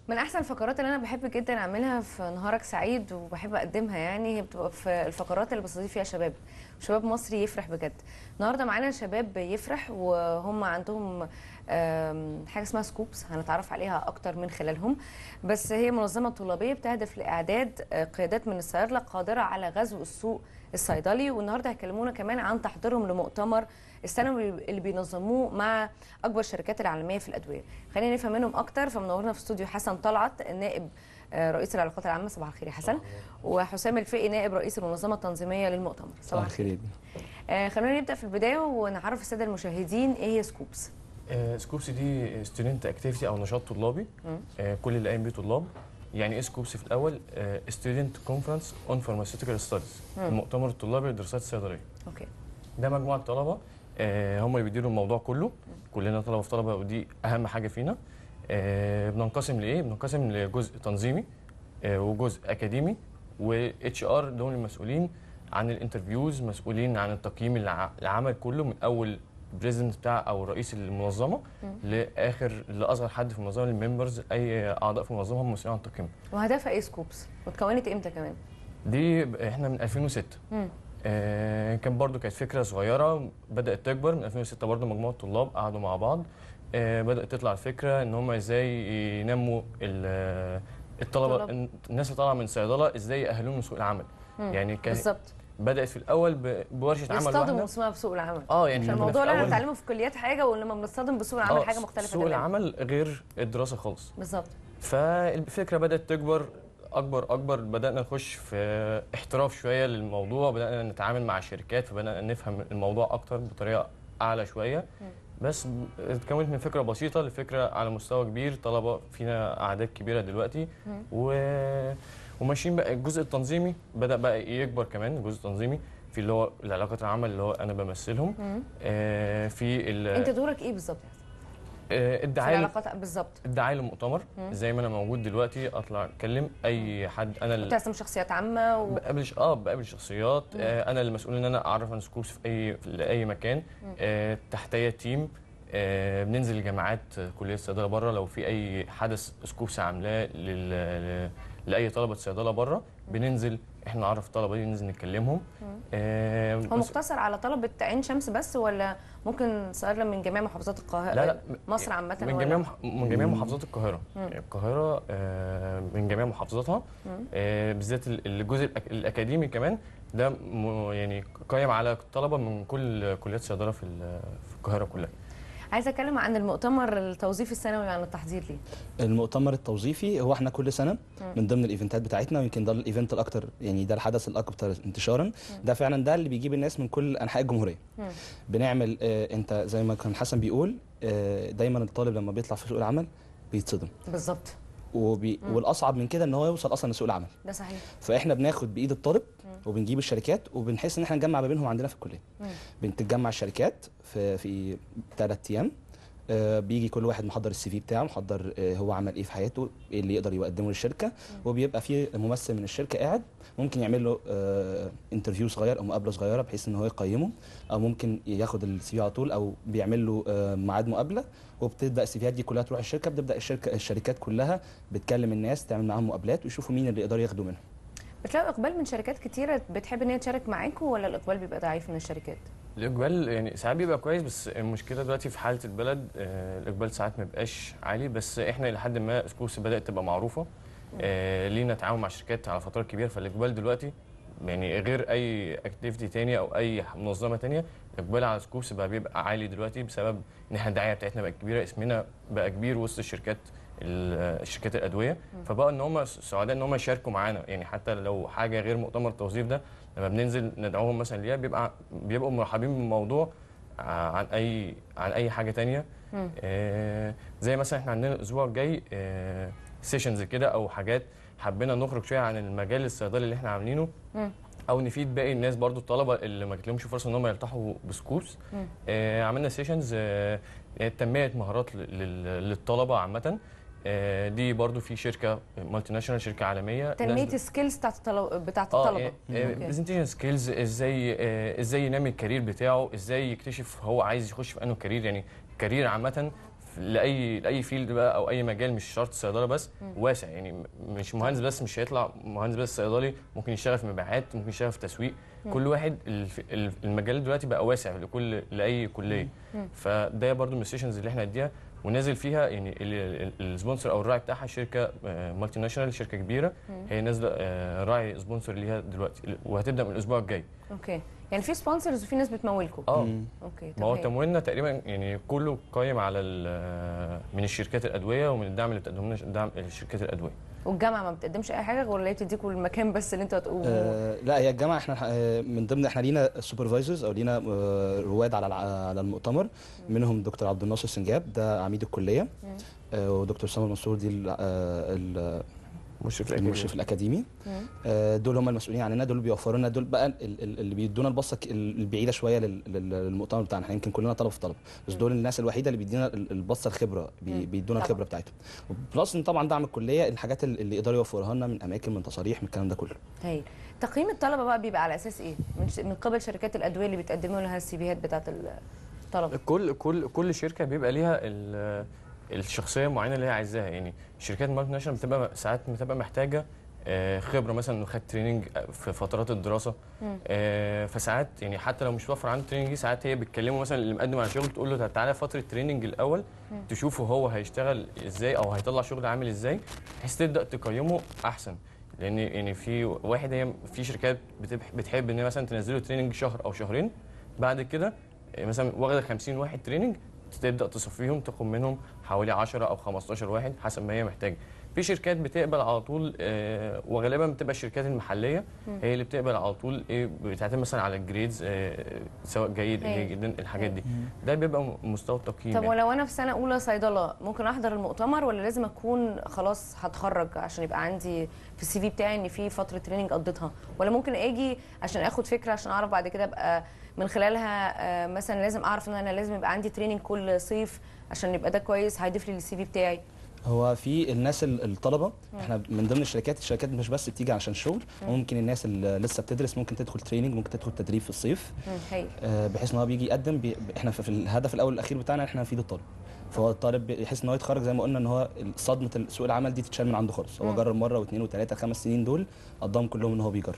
من احسن الفقرات اللي انا بحب جدا اعملها في نهارك سعيد وبحب اقدمها يعني هي بتبقى في الفقرات اللي بستضيف فيها شباب شباب مصري يفرح بجد النهارده معانا شباب يفرح وهم عندهم آم، حاجه اسمها سكوبس هنتعرف عليها اكتر من خلالهم بس هي منظمه طلابيه بتهدف لاعداد آه، قيادات من الصيادله قادره على غزو السوق الصيدلي والنهارده هيكلمونا كمان عن تحضيرهم لمؤتمر السنوي اللي بينظموه مع اكبر الشركات العالميه في الادويه خلينا نفهم منهم اكتر فمنورنا في استوديو حسن طلعت نائب آه، رئيس العلاقات العامه صباح الخير يا حسن وحسام الفقي نائب رئيس المنظمه التنظيميه للمؤتمر صباح الخير يا ابني آه خلونا نبدا في البدايه ونعرف الساده المشاهدين ايه هي سكوبس آه، سكوبس دي ستودنت اكتيفيتي او نشاط طلابي آه، كل اللي قايم بيه طلاب يعني ايه سكوبس في الاول ستودنت كونفرنس اون فارماسيوتيكال ستاديز المؤتمر الطلابي للدراسات الصيدليه اوكي ده مجموعه طلبه آه، هم اللي بيديروا الموضوع كله كلنا طلبه في طلبه ودي اهم حاجه فينا آه، بننقسم لايه بننقسم لجزء تنظيمي آه، وجزء اكاديمي واتش ار دول المسؤولين عن الانترفيوز مسؤولين عن التقييم الع- العمل كله من اول بريزنت بتاع او رئيس المنظمه لاخر لاصغر حد في المنظمه الممبرز اي اعضاء في المنظمه هم مسؤولين عن التقييم وهدفها ايه سكوبس واتكونت امتى كمان دي ب- احنا من 2006 مم. آه كان برضو كانت فكره صغيره بدات تكبر من 2006 برضو مجموعه طلاب قعدوا مع بعض آه بدات تطلع الفكره ان هم ازاي ينموا ال- الطلبه الطلاب. الناس اللي طالعه من صيدله ازاي يأهلوهم لسوق العمل مم. يعني كان بالظبط بدات في الاول ب- بورشه عمل يصطدموا واحده اسمها في سوق العمل اه يعني إحنا كنا في الموضوع اللي احنا الأول- بنتعلمه في الكليات حاجه ولما بنصطدم بسوق العمل آه، حاجه مختلفه سوق تماماً. العمل غير الدراسه خالص بالظبط فالفكره بدات تكبر اكبر اكبر بدانا نخش في احتراف شويه للموضوع بدانا نتعامل مع شركات فبدانا نفهم الموضوع اكتر بطريقه اعلى شويه بس ب- اتكونت من فكره بسيطه لفكره على مستوى كبير طلبه فينا اعداد كبيره دلوقتي و... وماشيين بقى الجزء التنظيمي بدا بقى يكبر كمان الجزء التنظيمي في اللي هو العلاقات العامه اللي هو انا بمثلهم آه في ال... انت دورك ايه بالظبط يا حسن؟ آه في الدعايه العلاقات بالظبط الدعايه للمؤتمر زي ما انا موجود دلوقتي اطلع اتكلم اي حد انا اللي بترسم شخصيات عامه و... بقابل ش- اه بقابل شخصيات آه انا المسؤول ان انا اعرف عن سكوبس في اي في اي مكان آه تحتيه تيم آه بننزل الجامعات آه، كليه الصيدله بره لو في اي حدث سكوبس عاملاه لل... ل- لاي طلبه صيدله بره بننزل احنا نعرف الطلبه دي ننزل نكلمهم آه هو بس- مقتصر على طلبه عين شمس بس ولا ممكن صيادله من جميع محافظات القاهره لا لا مصر عامه من ولا؟ جميع مح... من جميع محافظات القاهره يعني القاهره آه، من جميع محافظاتها آه، بالذات ال- الجزء الأك... الاكاديمي كمان ده م... يعني قايم على طلبه من كل كليات الصيدله في ال- في القاهره كلها عايزه اتكلم عن المؤتمر التوظيفي السنوي عن التحضير ليه المؤتمر التوظيفي هو احنا كل سنه من ضمن الايفنتات بتاعتنا ويمكن ده الايفنت الاكتر يعني ده الحدث الاكثر انتشارا ده فعلا ده اللي بيجيب الناس من كل انحاء الجمهوريه بنعمل آه انت زي ما كان حسن بيقول آه دايما الطالب لما بيطلع في سوق العمل بيتصدم بالظبط وبي والاصعب من كده ان هو يوصل اصلا لسوق العمل ده صحيح فاحنا بناخد بايد الطالب وبنجيب الشركات وبنحس ان احنا نجمع ما بينهم عندنا في الكليه بنتجمع الشركات في في ثلاث ايام آه، بيجي كل واحد محضر السي في بتاعه محضر آه، هو عمل ايه في حياته ايه اللي يقدر يقدمه للشركه وبيبقى في ممثل من الشركه قاعد ممكن يعمل له انترفيو صغير او مقابله صغيره بحيث ان هو يقيمه او ممكن ياخد السي في على طول او بيعمل له آه، ميعاد مقابله وبتبدا السيفيات دي كلها تروح الشركه بتبدا الشركه الشركات كلها بتكلم الناس تعمل معاهم مقابلات ويشوفوا مين اللي يقدروا ياخدوا منهم بتلاقوا اقبال من شركات كتيره بتحب ان هي تشارك معاكم ولا الاقبال بيبقى ضعيف من الشركات الاقبال يعني ساعات بيبقى كويس بس المشكله دلوقتي في حاله البلد آه، الاقبال ساعات ما بيبقاش عالي بس احنا الى حد ما سكوبس بدات تبقى معروفه آه، لينا تعاون مع شركات على فترات كبيره فالاقبال دلوقتي يعني غير اي اكتيفيتي تاني او اي منظمه تانية الاقبال على سكوبس بقى بيبقى عالي دلوقتي بسبب ان احنا الدعايه بتاعتنا بقت كبيره اسمنا بقى كبير وسط الشركات ال- الشركات الادويه فبقى ان هم سعداء ان هم يشاركوا معانا يعني حتى لو حاجه غير مؤتمر التوظيف ده لما بننزل ندعوهم مثلا ليها بيبقى بيبقوا مرحبين بالموضوع ع- عن اي عن اي حاجه تانية آه زي مثلا احنا عندنا الاسبوع الجاي آه سيشنز كده او حاجات حبينا نخرج شويه عن المجال الصيدلي اللي احنا عاملينه او نفيد باقي الناس برضو الطلبه اللي ما جاتلهمش فرصه ان هم يلتحقوا بسكوبس آه عملنا سيشنز آه تنميه مهارات لل- لل- للطلبه عامه آه دي برضو في شركه مالتي ناشونال شركه عالميه تنميه ناس- السكيلز بتاعت الطلبه بتاعت اه الطلبه أوكي. برزنتيشن سكيلز ازاي آه، ازاي ينمي الكارير بتاعه ازاي يكتشف هو عايز يخش في انه كارير يعني كارير عامه في- لاي لاي فيلد بقى او اي مجال مش شرط صيدله بس واسع يعني م- مش مهندس بس مش هيطلع مهندس بس صيدلي ممكن يشتغل في مبيعات ممكن يشتغل في تسويق كل واحد الف- ال- المجال دلوقتي بقى واسع لكل لاي كليه فده برضو من السيشنز اللي احنا نديها ونازل فيها يعني ال- ال- السبونسر او الراعي بتاعها شركه مالتي ناشونال شركه كبيره هي نازله آه، راعي سبونسر ليها دلوقتي وهتبدا من الاسبوع الجاي اوكي يعني في سبونسرز وفي ناس بتمولكم اه مم. اوكي ما هو تمام. تمويلنا تقريبا يعني كله قايم على ال- من الشركات الادويه ومن الدعم اللي بتقدمه لنا دعم الشركات الادويه والجامعه ما بتقدمش اي حاجه ولا هي بتديكوا المكان بس اللي انتوا هتقوموا آه لا هي الجامعه احنا آه، من ضمن احنا لينا سوبرفايزرز او لينا آه، رواد على الع- على المؤتمر منهم دكتور عبد الناصر سنجاب ده عميد الكليه آه ودكتور سامر منصور دي ال- آه، ال- مشرف المشرف الاكاديمي مم. آه، دول هم المسؤولين عننا دول بيوفروا لنا دول بقى ال- ال- اللي بيدونا البصه ك- البعيده شويه لل- لل- للمؤتمر بتاعنا احنا يمكن كلنا طلبه في طلبه بس دول الناس الوحيده اللي بيدينا ال- البصه الخبره بي- مم. بيدونا طبعا. الخبره بتاعتهم بلس ان طبعا دعم الكليه الحاجات ال- اللي يقدروا يوفروها لنا من اماكن من تصاريح من الكلام ده كله هايل تقييم الطلبه بقى بيبقى على اساس ايه من, ش... من قبل شركات الادويه اللي بتقدموا لها السي فيات بتاعت الطلبه كل كل كل شركه بيبقى ليها ال- الشخصيه المعينه اللي هي عايزاها يعني الشركات المالتي ناشونال بتبقى ساعات بتبقى محتاجه آه، خبره مثلا انه خد تريننج في فترات الدراسه مم. آه، فساعات يعني حتى لو مش متوفر عنده تريننج دي ساعات هي بتكلمه مثلا اللي مقدم على شغل تقول له طب تعالى فتره تريننج الاول تشوفه هو هيشتغل ازاي او هيطلع شغل عامل ازاي بحيث تبدا تقيمه احسن لان يعني في واحد هي في شركات بتبح- بتحب ان هي مثلا تنزله تريننج شهر او شهرين بعد كده آه، مثلا واخده 50 واحد تريننج تبدا تصفيهم تاخد منهم حوالي 10 او 15 واحد حسب ما هي محتاجه في شركات بتقبل على طول آه، وغالبا بتبقى الشركات المحليه هي اللي بتقبل على طول ايه بتعتمد مثلا على الجريدز آه، سواء جيد هي. جيد جدا الحاجات دي ده بيبقى م- مستوى التقييم طب يعني. ولو انا في سنه اولى صيدله ممكن احضر المؤتمر ولا لازم اكون خلاص هتخرج عشان يبقى عندي في السي في بتاعي ان في فتره تريننج قضيتها ولا ممكن اجي عشان اخد فكره عشان اعرف بعد كده ابقى من خلالها آه، مثلا لازم اعرف ان انا لازم يبقى عندي تريننج كل صيف عشان يبقى ده كويس هيضيف لي السي في بتاعي هو في الناس ال- الطلبه احنا من ضمن الشركات الشركات مش بس بتيجي عشان شغل ممكن الناس اللي لسه بتدرس ممكن تدخل تريننج ممكن تدخل تدريب في الصيف مم، هايل آه، بحيث ان هو بيجي يقدم بي احنا في في الهدف الاول والاخير بتاعنا احنا نفيد الطالب فهو الطالب يحس ان هو يتخرج زي ما قلنا ان هو صدمه سوق العمل دي تتشال من عنده خالص هو مم. جرب مره واثنين وثلاثه خمس سنين دول قضاهم كلهم ان هو بيجرب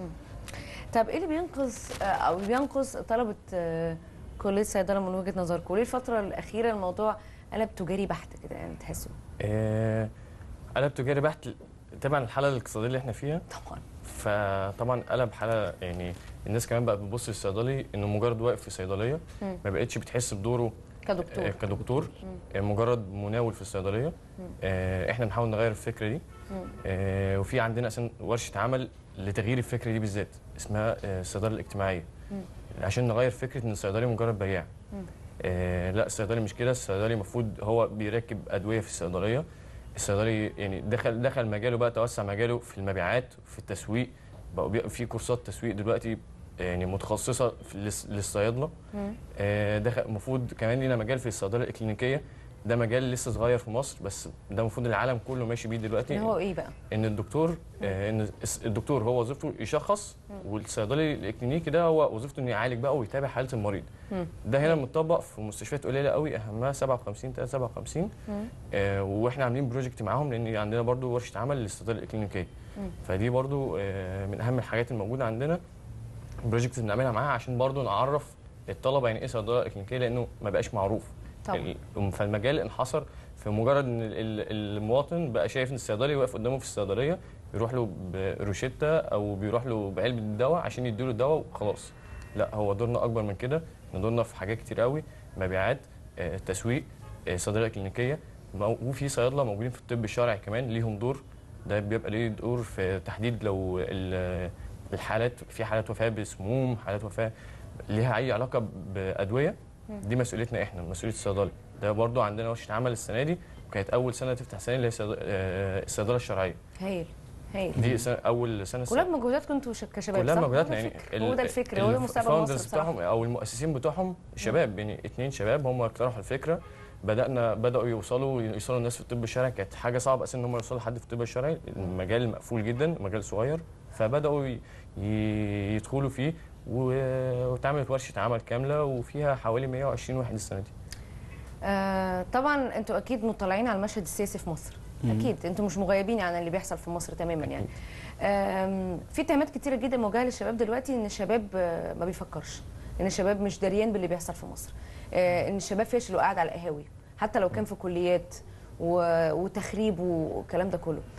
طب ايه اللي بينقذ آه، او بينقذ طلبه آه، كليه صيدله من وجهه نظركم ليه الفتره الاخيره الموضوع قلب تجاري بحت كده يعني تحسوا آه، قلب تجاري بحت طبعا الحاله الاقتصاديه اللي احنا فيها طبعا فطبعا قلب حاله يعني الناس كمان بقت بتبص للصيدلي انه مجرد واقف في صيدليه مم. ما بقتش بتحس بدوره كدكتور آه، كدكتور آه، مجرد مناول في الصيدليه آه، احنا بنحاول نغير الفكره دي مم. آه، وفي عندنا اصلا ورشه عمل لتغيير الفكره دي بالذات اسمها آه، الصيدله الاجتماعيه مم. عشان نغير فكره ان الصيدلي مجرد بياع مم. آه لا الصيدلي مش كده الصيدلي المفروض هو بيركب ادويه في الصيدليه الصيدلي يعني دخل دخل مجاله بقى توسع مجاله في المبيعات في التسويق بقوا بيبقى في كورسات تسويق دلوقتي يعني متخصصه في للص- للصيادله مم. آه، دخل المفروض كمان لينا مجال في الصيدله الاكلينيكيه ده مجال لسه صغير في مصر بس ده المفروض العالم كله ماشي بيه دلوقتي اللي هو ايه بقى ان الدكتور آه، ان الس- الدكتور هو وظيفته يشخص والصيدلي الاكلينيكي ده هو وظيفته انه يعالج بقى ويتابع حاله المريض مم. ده هنا متطبق في مستشفيات قليله قوي اهمها 57 357 مم. آه واحنا عاملين بروجكت معاهم لان عندنا برضو ورشه عمل للصيدله الاكلينيكيه مم. فدي برضو آه من اهم الحاجات الموجوده عندنا بروجكت بنعملها معاها عشان برضو نعرف الطلبه يعني ايه صيدله اكلينيكيه لانه ما بقاش معروف طبعا ال- فالمجال انحصر في مجرد ان ال- ال- المواطن بقى شايف ان الصيدلي واقف قدامه في الصيدليه يروح له بروشته او بيروح له بعلبه الدواء عشان يديله الدواء وخلاص لا هو دورنا اكبر من كده إحنا دورنا في حاجات كتير قوي مبيعات آه، تسويق آه، صيدله كلينيكيه مو- وفي صيادله موجودين في الطب الشرعي كمان ليهم دور ده بيبقى ليه دور في تحديد لو ال- الحالات في حالات وفاه بسموم حالات وفاه ليها اي علاقه بادويه دي مسؤوليتنا احنا مسؤوليه الصيدلي ده برضو عندنا ورشه عمل السنه دي وكانت اول سنه تفتح سنه اللي هي صيد- آه، الصيدله الشرعيه هايل هايل دي سنة اول سنه كلها بمجهوداتكم انتوا ش- كشباب كلها صح؟ مجهوداتنا هو ده يعني الفكر، هو ده الفكر هو ده مستقبل مصر الفاوندرز بصراحه بتاعهم او المؤسسين بتوعهم شباب يعني اتنين شباب هم اقترحوا الفكره بدانا بداوا يوصلوا يوصلوا الناس في الطب الشرعي كانت حاجه صعبه اساسا ان هم يوصلوا لحد في الطب الشرعي المجال مقفول جدا مجال صغير فبداوا ي- ي- يدخلوا فيه و- واتعملت ورشه عمل كامله وفيها حوالي 120 واحد السنه دي آه طبعا انتوا اكيد مطلعين على المشهد السياسي في مصر مم. اكيد انتوا مش مغيبين عن اللي بيحصل في مصر تماما يعني آم، في اتهامات كتيره جدا موجهه للشباب دلوقتي ان الشباب آه، ما بيفكرش ان الشباب مش دريان باللي بيحصل في مصر آه، ان الشباب فاشل وقاعد على القهاوي حتى لو كان في كليات و- وتخريب والكلام ده كله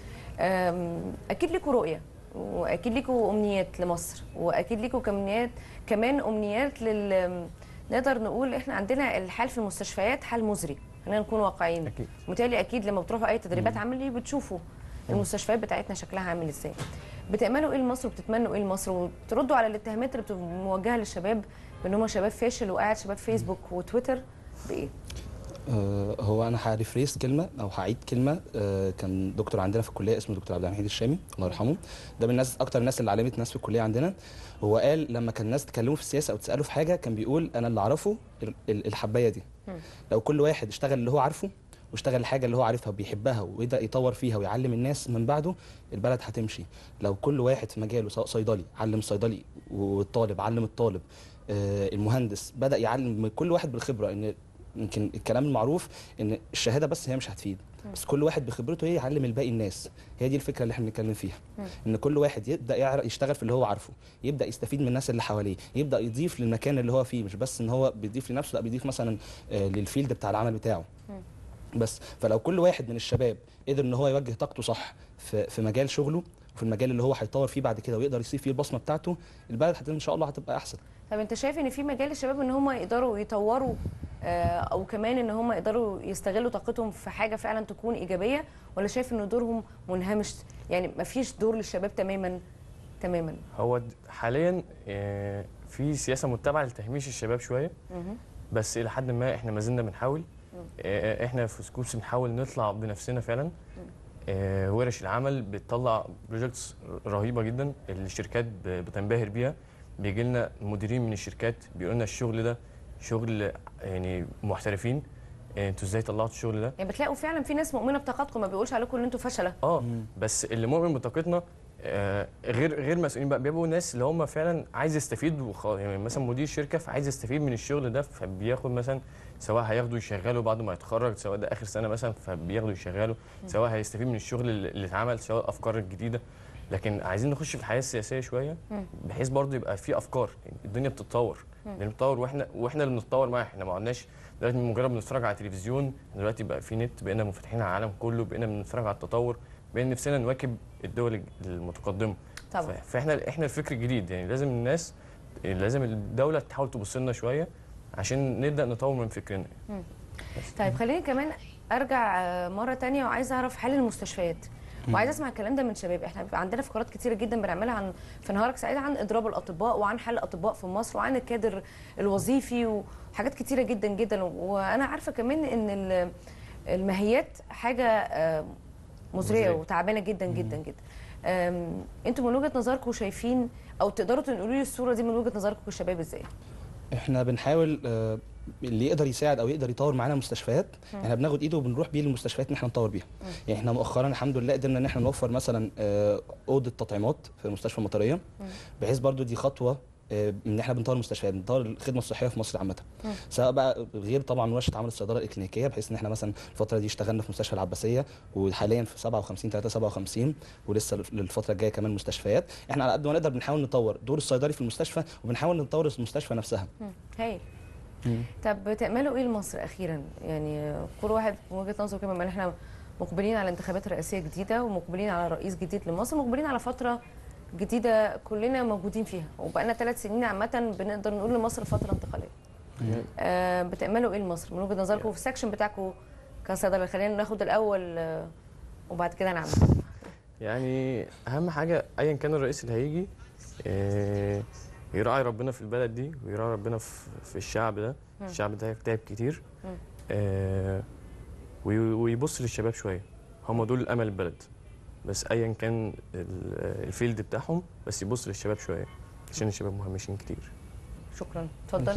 آم، اكيد ليكوا رؤيه واكيد ليكوا امنيات لمصر واكيد ليكوا كمنيات كمان امنيات لل نقدر نقول احنا عندنا الحال في المستشفيات حال مزري خلينا نكون واقعيين اكيد متهيألي اكيد لما بتروحوا اي تدريبات عملي بتشوفوا المستشفيات بتاعتنا شكلها عامل ازاي بتأملوا ايه لمصر وبتتمنوا ايه لمصر وتردوا على الاتهامات اللي بتبقى موجهه للشباب بان هم شباب فاشل وقاعد شباب فيسبوك وتويتر بايه؟ آه، هو انا هريفريس كلمه او هعيد كلمه آه، كان دكتور عندنا في الكليه اسمه دكتور عبد الحميد الشامي الله يرحمه ده من الناس اكتر الناس اللي علمت ناس في الكليه عندنا هو قال لما كان الناس تكلموا في السياسه او تساله في حاجه كان بيقول انا اللي اعرفه ال- ال- الحبايه دي مم. لو كل واحد اشتغل اللي هو عارفه واشتغل الحاجه اللي هو عارفها وبيحبها ويبدا يطور فيها ويعلم الناس من بعده البلد هتمشي لو كل واحد في مجاله سواء صيدلي علم الصيدلي والطالب علم الطالب آه، المهندس بدا يعلم كل واحد بالخبره ان يمكن الكلام المعروف ان الشهاده بس هي مش هتفيد بس كل واحد بخبرته ايه يعلم الباقي الناس هي دي الفكره اللي احنا بنتكلم فيها مم. ان كل واحد يبدا يعرف يشتغل في اللي هو عارفه يبدا يستفيد من الناس اللي حواليه يبدا يضيف للمكان اللي هو فيه مش بس ان هو بيضيف لنفسه لا بيضيف مثلا آه، للفيلد بتاع العمل بتاعه مم. بس فلو كل واحد من الشباب قدر ان هو يوجه طاقته صح في في مجال شغله وفي المجال اللي هو هيطور فيه بعد كده ويقدر يسيب فيه البصمه بتاعته البلد هت- ان شاء الله هتبقى احسن طب انت شايف ان في مجال للشباب ان هم يقدروا يطوروا آه، او كمان ان هم يقدروا يستغلوا طاقتهم في حاجه فعلا تكون ايجابيه ولا شايف ان دورهم منهمش يعني ما فيش دور للشباب تماما تماما هو د- حاليا آه، في سياسه متبعه لتهميش الشباب شويه مهم. بس الى حد ما احنا ما زلنا بنحاول آه، احنا في سكوبس بنحاول نطلع بنفسنا فعلا آه، ورش العمل بتطلع بروجكتس رهيبه جدا الشركات ب- بتنبهر بيها بيجي لنا مديرين من الشركات بيقولوا لنا الشغل ده شغل يعني محترفين آه، انتوا ازاي طلعتوا الشغل ده يعني بتلاقوا فعلا في ناس مؤمنه بطاقتكم ما بيقولش عليكم ان انتوا فشله اه مم. بس اللي مؤمن بطاقتنا آه، غير غير مسؤولين بقى بيبقوا ناس اللي هم فعلا عايز يستفيد وخ... يعني مثلا مدير شركه فعايز يستفيد من الشغل ده فبياخد مثلا سواء هياخده يشغله بعد ما يتخرج سواء ده اخر سنه مثلا فبياخده يشغله سواء هيستفيد من الشغل اللي اللي اتعمل سواء الافكار الجديده لكن عايزين نخش في الحياه السياسيه شويه مم. بحيث برضه يبقى في افكار يعني الدنيا بتتطور مم. الدنيا بتتطور واحنا واحنا اللي بنتطور معاها احنا ما قعدناش دلوقتي مجرد بنتفرج على التلفزيون دلوقتي بقى في نت بقينا منفتحين على العالم كله بقينا بنتفرج على التطور بقينا نفسنا نواكب الدول الج- المتقدمه طبعا ف- فاحنا احنا الفكر الجديد يعني لازم الناس لازم الدوله تحاول تبص لنا شويه عشان نبدا نطور من فكرنا طيب خليني كمان ارجع آه، مره تانية وعايزه اعرف حال المستشفيات وعايزه اسمع الكلام ده من شباب احنا بيبقى عندنا فقرات كتيره جدا بنعملها عن في نهارك سعيد عن اضراب الاطباء وعن حل الاطباء في مصر وعن الكادر الوظيفي وحاجات كتيره جدا جدا وانا عارفه كمان ان ال- الماهيات حاجه آه، مزريه مزرية. وتعبانه جدا جدا جدا آم، انتوا من وجهه نظركم شايفين او تقدروا تنقلوا لي الصوره دي من وجهه نظركم كشباب ازاي؟ احنا بنحاول آه، اللي يقدر يساعد او يقدر يطور معانا مستشفيات احنا بناخد ايده وبنروح بيه للمستشفيات ان احنا نطور بيها يعني احنا مؤخرا الحمد لله قدرنا ان احنا نوفر مثلا آه، اوضه تطعيمات في المستشفى المطريه بحيث برضو دي خطوه آه، ان احنا بنطور المستشفيات بنطور الخدمه الصحيه في مصر عامه مم. سواء بقى غير طبعا ورشه عمل الصيدله الاكلينيكيه بحيث ان احنا مثلا الفتره دي اشتغلنا في مستشفى العباسيه وحاليا في 57 3 57 ولسه للفتره الجايه كمان مستشفيات احنا على قد ما نقدر بنحاول نطور دور الصيدلي في المستشفى وبنحاول نطور المستشفى نفسها مم. هايل طب تأملوا ايه لمصر اخيرا يعني كل واحد من وجهه نظره كمان ما احنا مقبلين على انتخابات رئاسيه جديده ومقبلين على رئيس جديد لمصر مقبلين على فتره جديده كلنا موجودين فيها وبقالنا ثلاث سنين عامه بنقدر نقول لمصر فتره انتقاليه آه بتأملوا ايه لمصر من وجهه نظركم في السكشن بتاعكم كصيدله خلينا ناخد الاول آه وبعد كده نعمل يعني اهم حاجه ايا كان الرئيس اللي هيجي آه، يراعي ربنا في البلد دي ويراعي ربنا في في الشعب ده مم. الشعب ده تعب كتير مم. آه، وي- ويبص للشباب شويه هم دول امل البلد بس ايا كان ال- الفيلد بتاعهم بس يبص للشباب شويه عشان الشباب مهمشين كتير شكرا اتفضل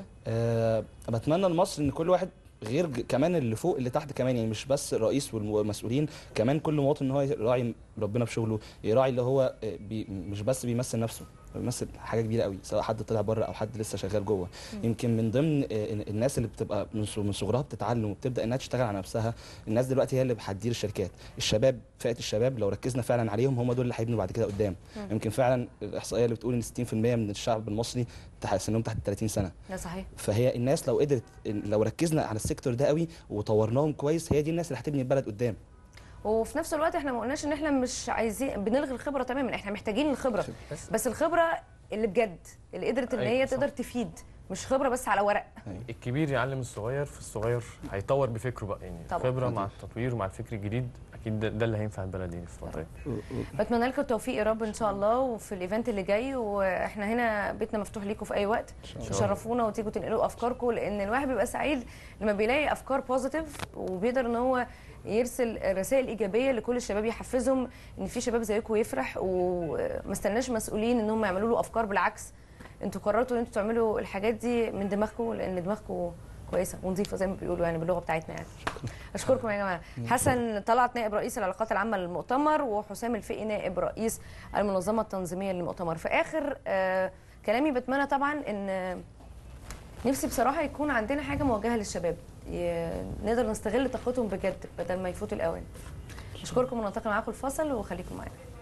أه بتمنى لمصر ان كل واحد غير ج- كمان اللي فوق اللي تحت كمان يعني مش بس الرئيس والمسؤولين كمان كل مواطن ان هو يراعي ربنا في شغله يراعي اللي هو آه، بي مش بس بيمثل نفسه بيمثل حاجه كبيره قوي سواء حد طلع بره او حد لسه شغال جوه يمكن من ضمن آه، الناس اللي بتبقى من ص- من صغرها بتتعلم وبتبدا انها تشتغل على نفسها الناس دلوقتي هي اللي هتدير الشركات الشباب فئه الشباب لو ركزنا فعلا عليهم هم دول اللي هيبنوا بعد كده قدام يمكن فعلا الاحصائيه اللي بتقول ان 60% من الشعب المصري تحت سنهم تحت 30 سنه ده صحيح فهي الناس لو قدرت لو ركزنا على السيكتور ده قوي وطورناهم كويس هي دي الناس اللي هتبني البلد قدام وفي نفس الوقت احنا ما قلناش ان احنا مش عايزين بنلغي الخبره تماما احنا محتاجين الخبره بس بس الخبره اللي بجد اللي قدرت ان أيوة، هي صح. تقدر تفيد مش خبره بس على ورق الكبير يعلم الصغير فالصغير هيطور بفكره بقى يعني طبعا. الخبره مع التطوير ومع الفكر الجديد اكيد ده, ده اللي هينفع البلد يعني في الفتره دي بتمنى لكم التوفيق يا رب ان شاء الله وفي الايفنت اللي جاي واحنا هنا بيتنا مفتوح ليكم في اي وقت تشرفونا وتيجوا تنقلوا افكاركم لان الواحد بيبقى سعيد لما بيلاقي افكار بوزيتيف وبيقدر ان هو يرسل رسائل ايجابيه لكل الشباب يحفزهم ان في شباب زيكم يفرح وما استناش مسؤولين ان هم يعملوا له افكار بالعكس انتوا قررتوا ان انتوا تعملوا الحاجات دي من دماغكم لان دماغكم كويسه ونظيفه زي ما بيقولوا يعني باللغه بتاعتنا يعني اشكركم يا جماعه حسن طلعت نائب رئيس العلاقات العامه للمؤتمر وحسام الفقي نائب رئيس المنظمه التنظيميه للمؤتمر في اخر آه كلامي بتمنى طبعا ان آه، نفسي بصراحه يكون عندنا حاجه موجهه للشباب ي- نقدر نستغل طاقتهم بجد بدل ما يفوتوا الاوان اشكركم ونلتقي معاكم الفصل وخليكم معانا